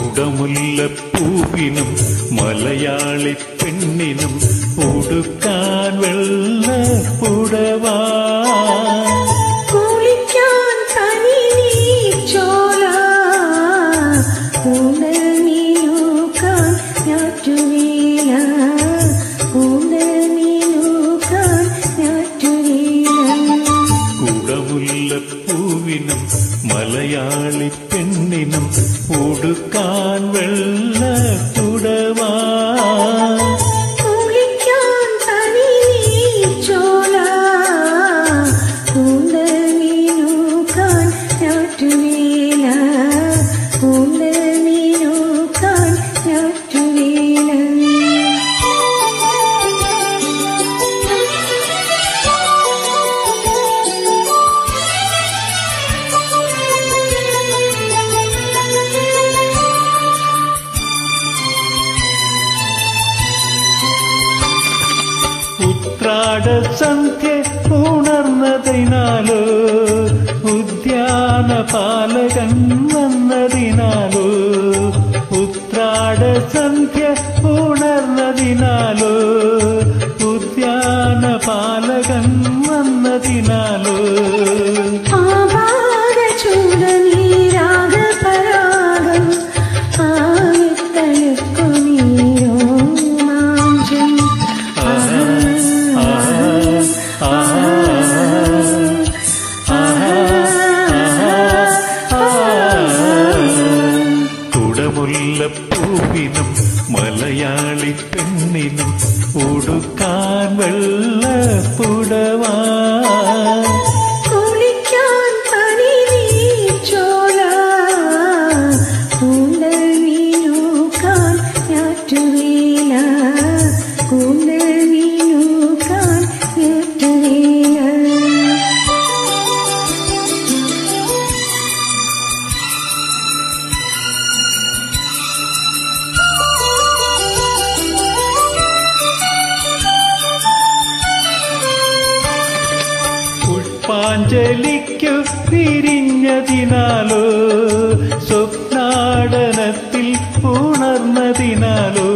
കുടമുല്ലപ്പൂവിനും മലയാളി പെണ്ണിനും ഉടുക്കാൻ വെള്ള പുടവാ കുളിക്കാൻ കനിനീർച്ചോല, കൂന്തൽ മീനുക്കാൻ ഞാറ്റുവേല, കൂന്തൽ മീനുക്കാൻ ഞാറ്റുവേല. കുടമുല്ലപ്പൂവിനും മലയാളി പെണ്ണിനും ഉടുക്കാൻ വെള്ള പുടവാ കുളിക്കാൻ കനിനീർച്ചോല, കൂന്തൽ മീനുക്കാൻ ഞാറ്റുവേല, കൂന്തൽ മീനുക്കാൻ ഞാറ്റുവേല. ഉത്രാട സന്ധ്യ ഉണർന്നതിനാലോ ഉദ്യാന പാലകൻ വന്നതിനാലോ ഉത്രാട സന്ധ്യ ഉണർന്നതിനാലോ ഉദ്യാന പാലകൻ വന്നതിനാലോ ആഭാഗചൂടനീരാഗപരാഗം ആയിത്തഴുക്കുമീരോമാഞ്ചം. കുടമുല്ലപ്പൂവിനും മലയാളി പെണ്ണിനും ഉടുക്കാൻ വെള്ള പുടവാ കുളിക്കാൻ പനിനീർച്ചോല, കൂന്തൽ മീനുക്കാൻ ഞാറ്റുവേല, കൂന്തൽ മീനുക്കാൻ ഞാറ്റുവേല. പുഷ്പാഞ്ജലിക്കു പിരിഞ്ഞതിനാലോ സ്വപ്നാടനത്തിൽ ഉണർന്നതിനാലോ